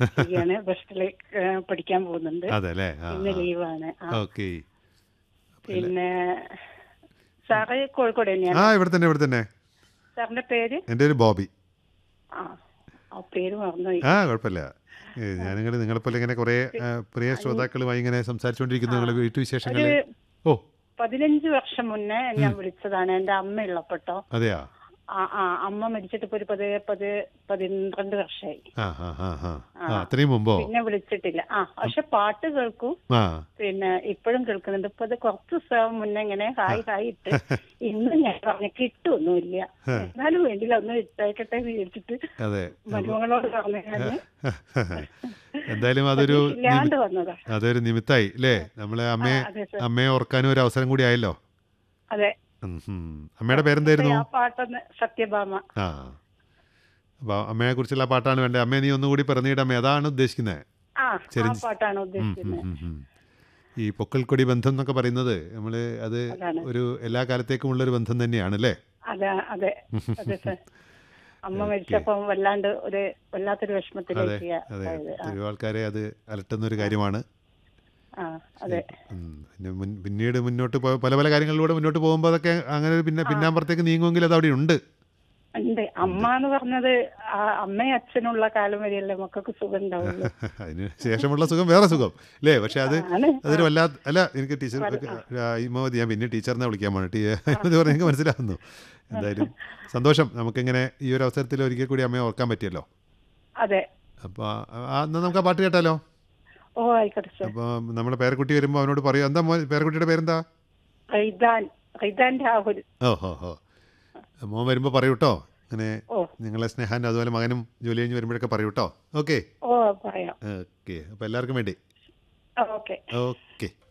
ശരിയാണ് ബസ്സിൽ പഠിക്കാൻ പോകുന്നുണ്ട് അതെ അല്ലേ ആ ഇന്ന് ലീവാണ് ആ, ഓക്കെ പിന്നെ സാറ് കോഴിക്കോട് ആ തന്നെയാണ് ഇവിടെ തന്നെ ഇവിടെ തന്നെ സാറിന്റെ പേര് എൻ്റെ ഒരു ബോബി ആ ആ പേര് മറന്നുപോയി ആ കുഴപ്പമില്ല ഏ, ഞാനിങ്ങനെ നിങ്ങളെപ്പോലെ ഇങ്ങനെ കുറേ ആ, പ്രിയ ശ്രോതാക്കളുമായി ഇങ്ങനെ സംസാരിച്ചുകൊണ്ടിരിക്കുന്നു നിങ്ങളുടെ വീട്ടുവിശേഷങ്ങൾ ഒരു ഓ പതിനഞ്ച് വർഷം മുന്നേ ഞാൻ വിളിച്ചതാണ് എന്റെ അമ്മ ഉള്ളപ്പെട്ടോ അതെയാ ആ ആ അമ്മ മരിച്ചിട്ട് ഇപ്പൊ ഒരു പത് പത് പന്ത്രണ്ട് വർഷമായി ആ ആ ആ ആ ആ അത്രയും മുമ്പോ പിന്നെ വിളിച്ചിട്ടില്ല ആ പക്ഷെ പാട്ട് കേൾക്കും ആ പിന്നെ ഇപ്പോഴും കേൾക്കുന്നുണ്ട് ഇപ്പൊ അത് കുറച്ച് ദിവസം മുന്നേ ഇങ്ങനെ ഹായ് ഹായ് ഇട്ട് ഇന്ന് ഞാൻ പറഞ്ഞ കിട്ടുമൊന്നുമില്ല എന്നാലും വേണ്ടില്ല ഒന്ന് ഇട്ടേക്കട്ടെ എന്ന് വിചാരിച്ചിട്ട് അതെ മരുമകളോട് പറഞ്ഞു ഞാന് എന്തായാലും അതൊരു ഇല്ലാണ്ട് വന്നതാ അതൊരു നിമിത്തായി അല്ലേ നമ്മളെ അമ്മയെ ആ, അതെ സർ അമ്മയെ ഓർക്കാനും ഒരു അവസരം കൂടി ആയല്ലോ അതെ ഉം, ഉം. അമ്മയുടെ പേരെന്തായിരുന്നു ആ പാട്ടൊന്ന് സത്യഭാമ ആ അപ്പോൾ അമ്മയെ കുറിച്ചുള്ള പാട്ടാണ് വേണ്ടത് അമ്മയെ നീ ഒന്നുകൂടി പറഞ്ഞിടമ്മേ അതാണ് ഉദ്ദേശിക്കുന്നത് ആ ആ ചെറിഞ്ച്- പാട്ടാണ് ഉം, ഉദ്ദേശിക്കുന്നത് ഉം, ഉം. ഈ പൊക്കൽക്കൊടി ബന്ധം എന്നൊക്കെ പറയുന്നത് നമ്മൾ അത് അതാണ്. ഒരു എല്ലാ കാലത്തേക്കും ഉള്ളൊരു ബന്ധം തന്നെയാണ് അല്ലേ അതെ അതെ അതെ സർ അമ്മ മരിച്ചപ്പം വല്ലാണ്ട് ഒരു വല്ലാത്തൊരു അതെ വിഷമത്തിലേക്ക് അതെ ആയത് ആ, ഒരുപാട് ആൾക്കാരെ അത് അലട്ടുന്ന ഒരു കാര്യമാണ് ആ അതെ ഉം. പിന്നെ മുൻ- പിന്നീട് മുന്നോട്ട് പോ- പല പല കാര്യങ്ങളിലൂടെ മുന്നോട്ട് പോകുമ്പോൾ അതൊക്കെ അങ്ങനെ ഒരു പിന്നെ പിന്നാമ്പുറത്തേക്ക് നീങ്ങുമെങ്കിൽ അത് അവിടെ ഉണ്ട് ഉണ്ട് അമ്മ എന്ന് പറഞ്ഞത് ആ അമ്മയും അച്ഛനുള്ള കാലം വരെയല്ലേ മക്കൾക്ക് സുഖം ഉണ്ടാവുള്ളൂ അതിന് ശേഷമുള്ള സുഖം വേറെ സുഖം അല്ലേ പക്ഷെ അത് ആണ് അതൊരു വല്ലാത്ത അല്ല എനിക്ക് ടീച്ചർ ഇമോതി ഞാൻ പിന്നെ ടീച്ചറിനെ വിളിക്കാൻ പോണു ടീ ഇത് പറഞ്ഞ് എനിക്ക് മനസ്സിലാവുന്നു എന്തായാലും സന്തോഷം നമുക്കിങ്ങനെ ഈ ഒരു അവസരത്തിൽ ഒരിക്കൽ കൂടി അമ്മയെ ഓർക്കാൻ പറ്റിയല്ലോ അതെ അപ്പോൾ എന്നാൽ നമുക്ക് ആ പാട്ട് കേട്ടാലോ ഓ ആയിക്കോട്ടെ സർ അപ്പോൾ നമ്മുടെ പേരക്കുട്ടി വരുമ്പോൾ അവനോട് പറയൂ എന്താ മോൻ പേരക്കുട്ടിയുടെ പേരെന്താ റൈദാൻ റൈദാൻ രാഹുൽ ഓ ഹോ ഹോ മോൻ വരുമ്പോൾ പറയൂ കേട്ടോ അങ്ങനെ ഓ നിങ്ങളെ സ്നേഹാൻ അതുപോലെ മകനും ജോലി കഴിഞ്ഞ് വരുമ്പോഴൊക്കെ പറയൂ കേട്ടോ ഓക്കെ ഓ പറയാം ഓക്കെ അപ്പോൾ എല്ലാവർക്കും വേണ്ടി ഓക്കെ ഓക്കെ